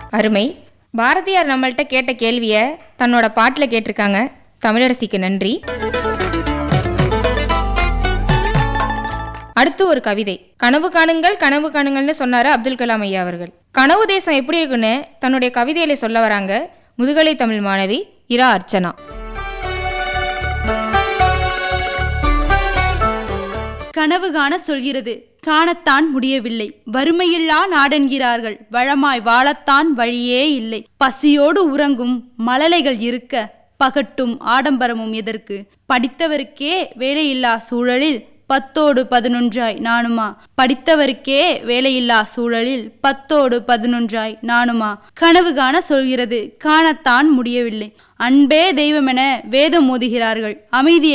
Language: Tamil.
அருமை பாரதியார் நம்மள்ட்ட கேட்ட கேள்வியை தன்னோட பாட்டில் கேட்டிருக்காங்க தமிழரசிக்கு நன்றி அடுத்து ஒரு கவிதை கனவு காணுங்கள் கனவு காணுங்கள்னு சொன்னாரு அப்துல் கலாம் ஐயா அவர்கள் கனவு தேசம் எப்படி இருக்குன்னு தன்னுடைய கவிதையில சொல்ல வராங்க முதுகலை தமிழ் மாணவி இரா அர்ச்சனா கனவு காண சொல்கிறது காணத்தான் முடியவில்லை வறுமையில்லா நாடென்கிறார்கள் வளமாய் வாழத்தான் வழியே இல்லை பசியோடு உறங்கும் மழலைகள் இருக்க பகட்டும் ஆடம்பரமும் எதற்கு படித்தவருக்கே வேலையில்லா சூழலில் பத்தோடு பதினொன்றாய் நானுமா படித்தவருக்கே வேலையில்லா சூழலில் பத்தோடு பதினொன்றாய் நானுமா கனவு காண சொல்கிறது காணத்தான் முடியவில்லை அன்பே தெய்வமென வேதம் மோதுகிறார்கள் அமைதியை